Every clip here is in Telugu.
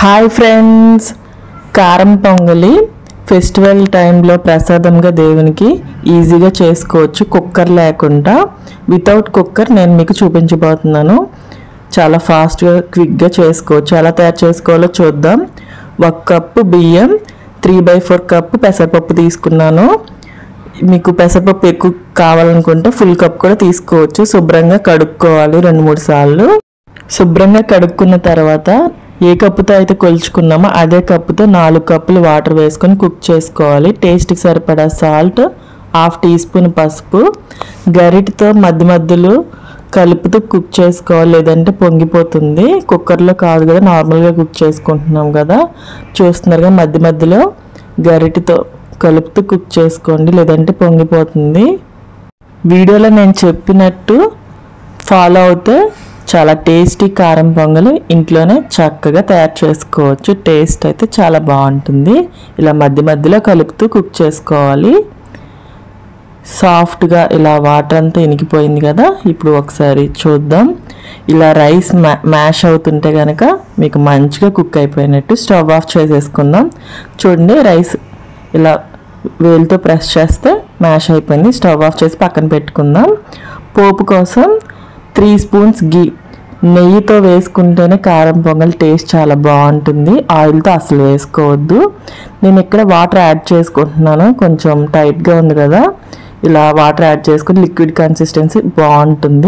హాయ్ ఫ్రెండ్స్ కారం పొంగలి ఫెస్టివల్ టైంలో ప్రసాదంగా దేవునికి ఈజీగా చేసుకోవచ్చు కుక్కర్ లేకుండా వితౌట్ కుక్కర్ నేను మీకు చూపించబోతున్నాను చాలా ఫాస్ట్గా క్విక్గా చేసుకోవచ్చు ఎలా తయారు చేసుకోవాలో చూద్దాం ఒక కప్పు బియ్యం త్రీ బై ఫోర్ కప్పు పెసరపప్పు తీసుకున్నాను మీకు పెసరపప్పు ఎక్కువ కావాలనుకుంటే ఫుల్ కప్ కూడా తీసుకోవచ్చు శుభ్రంగా కడుక్కోవాలి రెండు మూడు సార్లు శుభ్రంగా కడుక్కున్న తర్వాత ఏ కప్పుతో అయితే కొలుచుకున్నామో అదే కప్పుతో నాలుగు కప్పులు వాటర్ వేసుకొని కుక్ చేసుకోవాలి టేస్ట్కి సరిపడా సాల్ట్ హాఫ్ టీ స్పూన్ పసుపు గరిటతో మధ్య మధ్యలో కలుపుతూ కుక్ చేసుకోవాలి లేదంటే పొంగిపోతుంది కుక్కర్లో కాదు కదా నార్మల్గా కుక్ చేసుకుంటున్నాం కదా చూస్తున్నారుగా మధ్య మధ్యలో గరిటతో కలుపుతూ కుక్ చేసుకోండి లేదంటే పొంగిపోతుంది వీడియోలో నేను చెప్పినట్టు ఫాలో అవుతే చాలా టేస్టీ కారం పొంగలు ఇంట్లోనే చక్కగా తయారు చేసుకోవచ్చు టేస్ట్ అయితే చాలా బాగుంటుంది ఇలా మధ్య మధ్యలో కలుపుతూ కుక్ చేసుకోవాలి సాఫ్ట్గా ఇలా వాటర్ అంతా ఇనికిపోయింది కదా ఇప్పుడు ఒకసారి చూద్దాం ఇలా రైస్ మ్యా మ్యాష్ అవుతుంటే కనుక మీకు మంచిగా కుక్ అయిపోయినట్టు స్టవ్ ఆఫ్ చేసేసుకుందాం చూడండి రైస్ ఇలా వేలుతో ప్రెస్ చేస్తే మ్యాష్ అయిపోయింది స్టవ్ ఆఫ్ చేసి పక్కన పెట్టుకుందాం పోపు కోసం త్రీ స్పూన్స్ గీ నెయ్యితో వేసుకుంటేనే కారం పొంగల్ టేస్ట్ చాలా బాగుంటుంది ఆయిల్తో అసలు వేసుకోవద్దు నేను ఇక్కడ వాటర్ యాడ్ చేసుకుంటున్నాను కొంచెం టైట్గా ఉంది కదా ఇలా వాటర్ యాడ్ చేసుకుని లిక్విడ్ కన్సిస్టెన్సీ బాగుంటుంది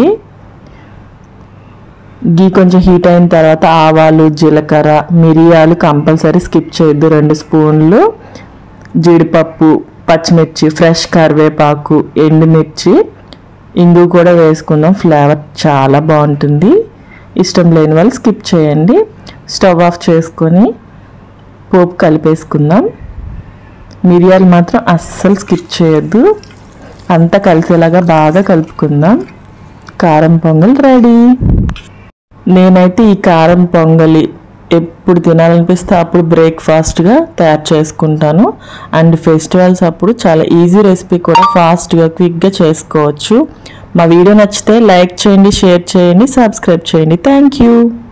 గీ కొంచెం హీట్ అయిన తర్వాత ఆవాలు జీలకర్ర మిరియాలు కంపల్సరీ స్కిప్ చేయొద్దు రెండు స్పూన్లు జీడిపప్పు పచ్చిమిర్చి ఫ్రెష్ కరివేపాకు ఎండుమిర్చి ఇంగు కూడా వేసుకుందాం ఫ్లేవర్ చాలా బాగుంటుంది ఇష్టం లేని వాళ్ళు స్కిప్ చేయండి స్టవ్ ఆఫ్ చేసుకొని పోపు కలిపేసుకుందాం మిరియాలు మాత్రం అస్సలు స్కిప్ చేయొద్దు అంతా కలిసేలాగా బాగా కలుపుకుందాం కారం పొంగల్ రెడీ నేనైతే ఈ కారం పొంగలి ఎప్పుడు తినాలనిపిస్తే అప్పుడు బ్రేక్ఫాస్ట్గా తయారు చేసుకుంటాను అండ్ ఫెస్టివల్స్ అప్పుడు చాలా ఈజీ రెసిపీ కూడా ఫాస్ట్గా క్విక్గా చేసుకోవచ్చు మా వీడియో నచ్చితే లైక్ చేయండి షేర్ చేయండి సబ్స్క్రైబ్ చేయండి థ్యాంక్ యూ